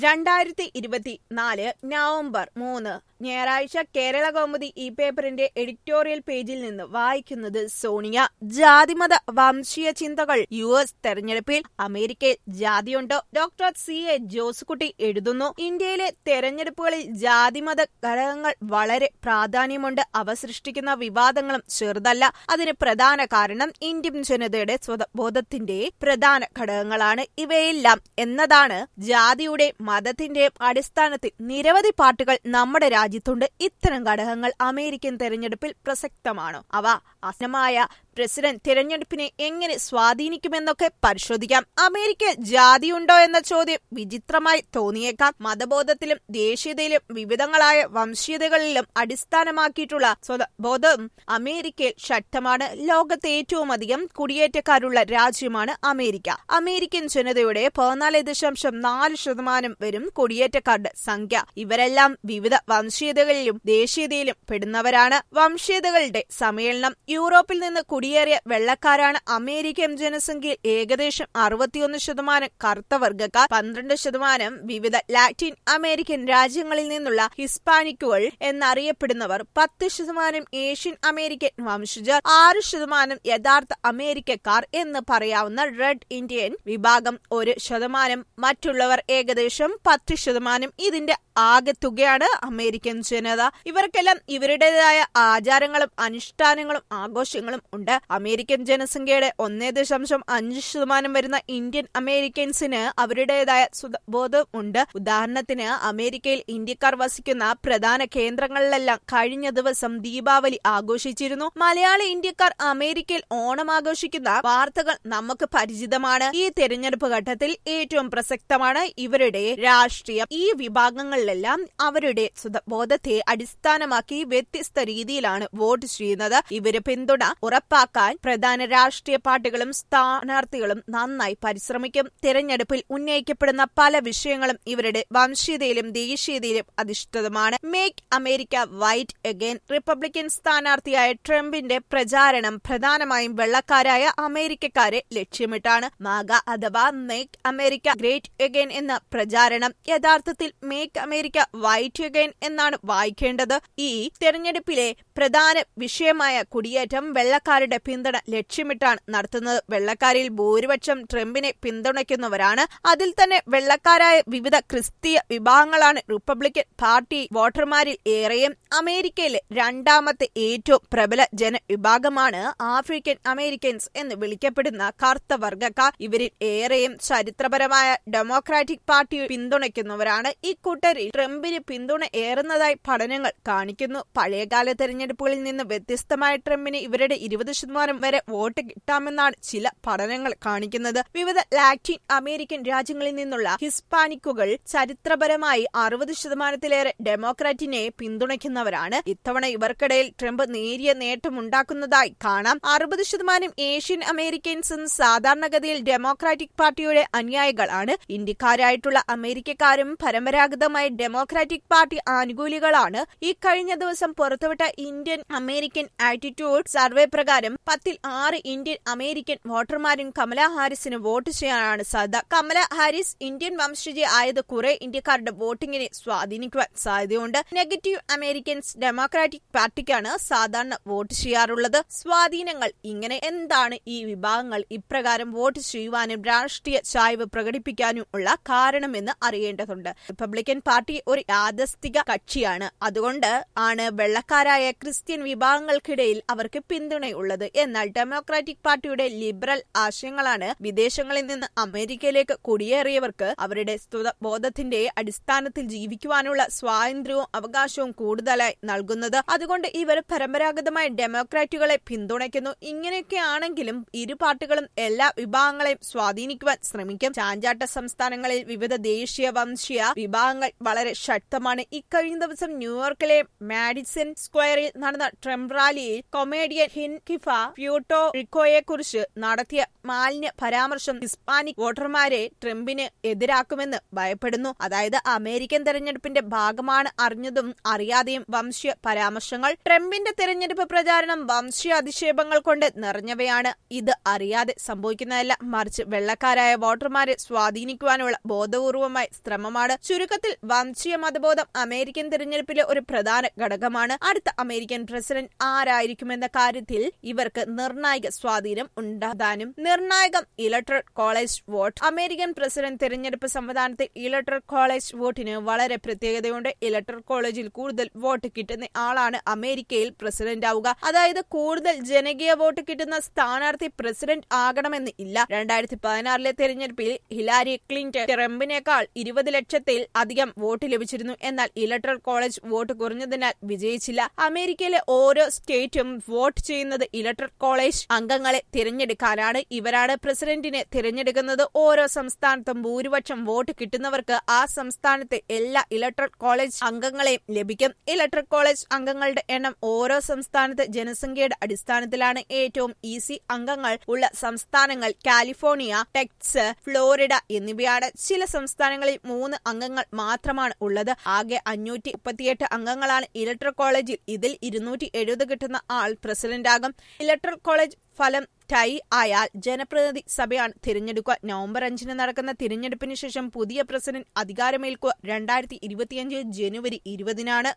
രണ്ടായിരത്തി ഇരുപത്തി നാല് നവംബർ മൂന്ന് ഞായറാഴ്ച കേരള കൗമുദി ഈ പേപ്പറിന്റെ എഡിറ്റോറിയൽ പേജിൽ നിന്ന് വായിക്കുന്നത് സോണിയ ജാതിമത വംശീയ ചിന്തകൾ യു എസ് തെരഞ്ഞെടുപ്പിൽ അമേരിക്കയിൽ ജാതിയുണ്ടോ ഡോക്ടർ സി എ ജോസുകുട്ടി എഴുതുന്നു ഇന്ത്യയിലെ തെരഞ്ഞെടുപ്പുകളിൽ ജാതിമത ഘടകങ്ങൾ വളരെ പ്രാധാന്യമുണ്ട് അവ സൃഷ്ടിക്കുന്ന വിവാദങ്ങളും ചെറുതല്ല അതിന് പ്രധാന കാരണം ഇന്ത്യൻ ജനതയുടെ സ്വതബോധത്തിന്റെ പ്രധാന ഘടകങ്ങളാണ് ഇവയെല്ലാം എന്നതാണ് ജാതിയുടെ മതത്തിന്റെയും അടിസ്ഥാനത്തിൽ നിരവധി പാർട്ടികൾ നമ്മുടെ രാജ്യത്തുണ്ട് ഇത്തരം ഘടകങ്ങൾ അമേരിക്കൻ തെരഞ്ഞെടുപ്പിൽ പ്രസക്തമാണോ അവ അസനമായ പ്രസിഡന്റ് തിരഞ്ഞെടുപ്പിനെ എങ്ങനെ സ്വാധീനിക്കുമെന്നൊക്കെ പരിശോധിക്കാം അമേരിക്ക ജാതിയുണ്ടോ എന്ന ചോദ്യം വിചിത്രമായി തോന്നിയേക്കാം മതബോധത്തിലും ദേശീയതയിലും വിവിധങ്ങളായ വംശീയതകളിലും അടിസ്ഥാനമാക്കിയിട്ടുള്ള സ്വതബോധം അമേരിക്കയിൽ ശക്തമാണ് ലോകത്തെ ഏറ്റവും അധികം കുടിയേറ്റക്കാരുള്ള രാജ്യമാണ് അമേരിക്ക അമേരിക്കൻ ജനതയുടെ പതിനാല് ദശാംശം നാല് ശതമാനം വരും കുടിയേറ്റക്കാരുടെ സംഖ്യ ഇവരെല്ലാം വിവിധ വംശീയതകളിലും ദേശീയതയിലും പെടുന്നവരാണ് വംശീയതകളുടെ സമ്മേളനം യൂറോപ്പിൽ നിന്ന് കുടിയേറിയ വെള്ളക്കാരാണ് അമേരിക്കൻ ജനസംഖ്യയിൽ ഏകദേശം അറുപത്തിയൊന്ന് ശതമാനം കറുത്ത വർഗ്ഗക്കാർ പന്ത്രണ്ട് ശതമാനം വിവിധ ലാറ്റിൻ അമേരിക്കൻ രാജ്യങ്ങളിൽ നിന്നുള്ള ഹിസ്പാനിക്കുകൾ എന്നറിയപ്പെടുന്നവർ പത്ത് ശതമാനം ഏഷ്യൻ അമേരിക്കൻ വംശജർ ആറ് ശതമാനം യഥാർത്ഥ അമേരിക്കക്കാർ എന്ന് പറയാവുന്ന റെഡ് ഇന്ത്യൻ വിഭാഗം ഒരു ശതമാനം മറ്റുള്ളവർ ഏകദേശം പത്ത് ശതമാനം ഇതിന്റെ ആകെ തുകയാണ് അമേരിക്കൻ ജനത ഇവർക്കെല്ലാം ഇവരുടേതായ ആചാരങ്ങളും അനുഷ്ഠാനങ്ങളും ആഘോഷങ്ങളും ഉണ്ട് അമേരിക്കൻ ജനസംഖ്യയുടെ ഒന്നേ ദശാംശം അഞ്ച് ശതമാനം വരുന്ന ഇന്ത്യൻ അമേരിക്കൻസിന് അവരുടേതായ ബോധം ഉണ്ട് ഉദാഹരണത്തിന് അമേരിക്കയിൽ ഇന്ത്യക്കാർ വസിക്കുന്ന പ്രധാന കേന്ദ്രങ്ങളിലെല്ലാം കഴിഞ്ഞ ദിവസം ദീപാവലി ആഘോഷിച്ചിരുന്നു മലയാളി ഇന്ത്യക്കാർ അമേരിക്കയിൽ ഓണം ആഘോഷിക്കുന്ന വാർത്തകൾ നമുക്ക് പരിചിതമാണ് ഈ തെരഞ്ഞെടുപ്പ് ഘട്ടത്തിൽ ഏറ്റവും പ്രസക്തമാണ് ഇവരുടെ രാഷ്ട്രീയം ഈ വിഭാഗങ്ങളിലെല്ലാം അവരുടെ ബോധത്തെ അടിസ്ഥാനമാക്കി വ്യത്യസ്ത രീതിയിലാണ് വോട്ട് ചെയ്യുന്നത് ഇവര് പിന്തുണ ഉറപ്പാക്കാൻ പ്രധാന രാഷ്ട്രീയ പാർട്ടികളും സ്ഥാനാർത്ഥികളും നന്നായി പരിശ്രമിക്കും തിരഞ്ഞെടുപ്പിൽ ഉന്നയിക്കപ്പെടുന്ന പല വിഷയങ്ങളും ഇവരുടെ വംശീയതയിലും ദേശീയതയിലും അധിഷ്ഠിതമാണ് make America white again Republican സ്ഥാനാർത്ഥിയായ ട്രംപിന്റെ പ്രചാരണം പ്രധാനമായും വെള്ളക്കാരായ അമേരിക്കക്കാരെ ലക്ഷ്യമിട്ടാണ് മാഗ അഥവാ മേക്ക് അമേരിക്ക ഗ്രേറ്റ് അഗൈൻ എന്ന പ്രചാരണം യഥാർത്ഥത്തിൽ മേക്ക് അമേരിക്ക വൈറ്റ് അഗൈൻ എന്നാണ് വായിക്കേണ്ടത് ഈ തെരഞ്ഞെടുപ്പിലെ പ്രധാന വിഷയമായ കുടിയേറ്റം വെള്ളക്കാരുടെ പിന്തുണ ലക്ഷ്യമിട്ടാണ് നടത്തുന്നത് വെള്ളക്കാരിൽ ഭൂരിപക്ഷം ട്രംപിനെ പിന്തുണയ്ക്കുന്നവരാണ് അതിൽ തന്നെ വെള്ളക്കാരായ വിവിധ ക്രിസ്തീയ വിഭാഗങ്ങളാണ് റിപ്പബ്ലിക്കൻ പാർട്ടി വോട്ടർമാരിൽ ഏറെയും അമേരിക്കയിലെ രണ്ടാമത്തെ ഏറ്റവും പ്രബല ജനവിഭാഗമാണ് ആഫ്രിക്കൻ അമേരിക്കൻസ് എന്ന് വിളിക്കപ്പെടുന്ന കറുത്ത വർഗക്കാർ ഇവരിൽ ഏറെയും ചരിത്രപരമായ ഡെമോക്രാറ്റിക് പാർട്ടി പിന്തുണയ്ക്കുന്നവരാണ് ഇക്കൂട്ടരിൽ ട്രംപിന് പിന്തുണ ഏറുന്നതായി പഠനങ്ങൾ കാണിക്കുന്നു പഴയകാല തെരഞ്ഞെടുപ്പുകളിൽ നിന്ന് വ്യത്യസ്തമായ ട്രംപിന് ഇവരുടെ ഇരുപത് ശതമാനം വരെ വോട്ട് കിട്ടാമെന്നാണ് ചില പഠനങ്ങൾ കാണിക്കുന്നത് വിവിധ ലാറ്റിൻ അമേരിക്കൻ രാജ്യങ്ങളിൽ നിന്നുള്ള ഹിസ്പാനിക്കുകൾ ചരിത്രപരമായി അറുപത് ശതമാനത്തിലേറെ ഡെമോക്രാറ്റിനെ പിന്തുണയ്ക്കുന്നവരാണ് ഇത്തവണ ഇവർക്കിടയിൽ ട്രംപ് നേരിയ നേട്ടമുണ്ടാക്കുന്നതായി കാണാം അറുപത് ശതമാനം ഏഷ്യൻ അമേരിക്കൻസും സാധാരണഗതിയിൽ ഡെമോക്രാറ്റിക് പാർട്ടിയുടെ അനുയായികളാണ് ഇന്ത്യക്കാരായിട്ടുള്ള അമേരിക്കക്കാരും പരമ്പരാഗതമായി ഡെമോക്രാറ്റിക് പാർട്ടി ആനുകൂലികളാണ് ഈ കഴിഞ്ഞ ദിവസം പുറത്തുവിട്ട ഇന്ത്യൻ അമേരിക്കൻ ആറ്റിറ്റ്യൂഡ് സർവേ പ്രകാരം പത്തിൽ ആറ് ഇന്ത്യൻ അമേരിക്കൻ വോട്ടർമാരും കമല ഹാരിസിന് വോട്ട് ചെയ്യാനാണ് സാധ്യത കമല ഹാരിസ് ഇന്ത്യൻ വംശജ ആയത് കുറെ ഇന്ത്യക്കാരുടെ വോട്ടിങ്ങിനെ സ്വാധീനിക്കുവാൻ സാധ്യതയുണ്ട് നെഗറ്റീവ് അമേരിക്കൻസ് ഡെമോക്രാറ്റിക് പാർട്ടിക്കാണ് സാധാരണ വോട്ട് ചെയ്യാറുള്ളത് സ്വാധീനങ്ങൾ ഇങ്ങനെ എന്താണ് ഈ വിഭാഗങ്ങൾ ഇപ്രകാരം വോട്ട് ചെയ്യുവാനും രാഷ്ട്രീയ ചായ്വ് പ്രകടിപ്പിക്കാനും ഉള്ള കാരണമെന്ന് അറിയേണ്ടതുണ്ട് റിപ്പബ്ലിക്കൻ പാർട്ടി ഒരു യാദസ്തിക കക്ഷിയാണ് അതുകൊണ്ട് ആണ് വെള്ളക്കാരായ ക്രിസ്ത്യൻ വിഭാഗങ്ങൾക്കിടയിൽ അവർക്ക് പിന്തുണയുള്ളത് എന്നാൽ ഡെമോക്രാറ്റിക് പാർട്ടിയുടെ ലിബറൽ ആശയങ്ങളാണ് വിദേശങ്ങളിൽ നിന്ന് അമേരിക്കയിലേക്ക് കുടിയേറിയവർക്ക് അവരുടെ ബോധത്തിന്റെ അടിസ്ഥാനത്തിൽ ജീവിക്കുവാനുള്ള സ്വാതന്ത്ര്യവും അവകാശവും കൂടുതലായി നൽകുന്നത് അതുകൊണ്ട് ഇവർ പരമ്പരാഗതമായ ഡെമോക്രാറ്റുകളെ പിന്തുണയ്ക്കുന്നു ഇങ്ങനെയൊക്കെ ആണെങ്കിലും ഇരു പാർട്ടികളും എല്ലാ വിഭാഗങ്ങളെയും സ്വാധീനിക്കുവാൻ ശ്രമിക്കും ചാഞ്ചാട്ട സംസ്ഥാനങ്ങളിൽ വിവിധ ദേശീയ വംശീയ വിഭാഗങ്ങൾ വളരെ ശക്തമാണ് ഇക്കഴിഞ്ഞ ദിവസം ന്യൂയോർക്കിലെ മാഡിസൺ സ്ക്വയറിൽ നടന്ന ട്രംപ് റാലിയിൽ കൊമേഡിയൻ ഹിൻ കിഫ പ്യൂട്ടോ റിക്കോയെക്കുറിച്ച് നടത്തിയ മാലിന്യ പരാമർശം ഹിസ്പാനിക് വോട്ടർമാരെ ട്രംപിന് എതിരാക്കുമെന്ന് ഭയപ്പെടുന്നു അതായത് അമേരിക്കൻ തെരഞ്ഞെടുപ്പിന്റെ ഭാഗമാണ് അറിഞ്ഞതും അറിയാതെയും വംശീയ പരാമർശങ്ങൾ ട്രംപിന്റെ തെരഞ്ഞെടുപ്പ് പ്രചാരണം വംശീയ അധിക്ഷേപങ്ങൾ കൊണ്ട് നിറഞ്ഞവയാണ് ഇത് അറിയാതെ സംഭവിക്കുന്നതല്ല മറിച്ച് വെള്ളക്കാരായ വോട്ടർമാരെ സ്വാധീനിക്കുവാനുള്ള ബോധപൂർവമായ ശ്രമമാണ് ചുരുക്കത്തിൽ വംശീയ മതബോധം അമേരിക്കൻ തെരഞ്ഞെടുപ്പിലെ ഒരു പ്രധാന ഘടകമാണ് അടുത്ത അമേരിക്കൻ പ്രസിഡന്റ് ആരായിരിക്കുമെന്ന കാര്യത്തിൽ ഇവർക്ക് നിർണായക സ്വാധീനം ഉണ്ടാകാനും നിർണായകം electoral college vote American president തെരഞ്ഞെടുപ്പ് സംവിധാനത്തിൽ ഇലക്ട്രൽ കോളേജ് വോട്ടിന് വളരെ പ്രത്യേകതയുണ്ട് ഇലക്ട്രൽ കോളേജിൽ കൂടുതൽ വോട്ട് കിട്ടുന്ന ആളാണ് അമേരിക്കയിൽ പ്രസിഡന്റ് ആവുക അതായത് കൂടുതൽ ജനകീയ വോട്ട് കിട്ടുന്ന സ്ഥാനാർത്ഥി പ്രസിഡന്റ് ആകണമെന്ന് ഇല്ല രണ്ടായിരത്തി പതിനാറിലെ തെരഞ്ഞെടുപ്പിൽ ഹിലാരി ക്ലിന്റൺ ട്രംപിനേക്കാൾ ഇരുപത് ലക്ഷത്തിൽ അധികം വോട്ട് ലഭിച്ചിരുന്നു എന്നാൽ ഇലക്ട്രൽ കോളേജ് വോട്ട് കുറഞ്ഞതിനാൽ വിജയിച്ചില്ല അമേരിക്കയിലെ ഓരോ സ്റ്റേറ്റും വോട്ട് ചെയ്യുന്നത് ഇലക്ട്രൽ കോളേജ് അംഗങ്ങളെ തിരഞ്ഞെടുക്കാനാണ് ഇവരാണ് പ്രസിഡന്റിനെ തിരഞ്ഞെടുക്കുന്നത് ഓരോ സംസ്ഥാനത്തും ഭൂരിപക്ഷം വോട്ട് കിട്ടുന്നവർക്ക് ആ സംസ്ഥാനത്തെ എല്ലാ ഇലക്ട്രൽ കോളേജ് അംഗങ്ങളെയും ലഭിക്കും ഇലക്ട്രൽ കോളേജ് അംഗങ്ങളുടെ എണ്ണം ഓരോ സംസ്ഥാനത്ത് ജനസംഖ്യയുടെ അടിസ്ഥാനത്തിലാണ് ഏറ്റവും ഈസി അംഗങ്ങൾ ഉള്ള സംസ്ഥാനങ്ങൾ കാലിഫോർണിയ ടെക്സ് ഫ്ലോറിഡ എന്നിവയാണ് ചില സംസ്ഥാനങ്ങളിൽ മൂന്ന് അംഗങ്ങൾ മാത്രമാണ് ഉള്ളത് ആകെ അഞ്ഞൂറ്റി മുപ്പത്തിയെട്ട് അംഗങ്ങളാണ് ഇലക്ട്രൽ കോളേജിൽ ഇതിൽ ഇരുന്നൂറ്റി എഴുപത് കിട്ടുന്ന ആൾ പ്രസിഡന്റാകും ഇലക്ട്രൽ കോളേജ് ഫലം ടൈ ആയാൽ ജനപ്രതിനിധി സഭയാണ് തിരഞ്ഞെടുക്കുക നവംബർ അഞ്ചിന് നടക്കുന്ന തിരഞ്ഞെടുപ്പിന് ശേഷം പുതിയ പ്രസിഡന്റ് അധികാരമേൽക്കുക രണ്ടായിരത്തി ഇരുപത്തിയഞ്ച് ജനുവരി ഇരുപതിനാണ്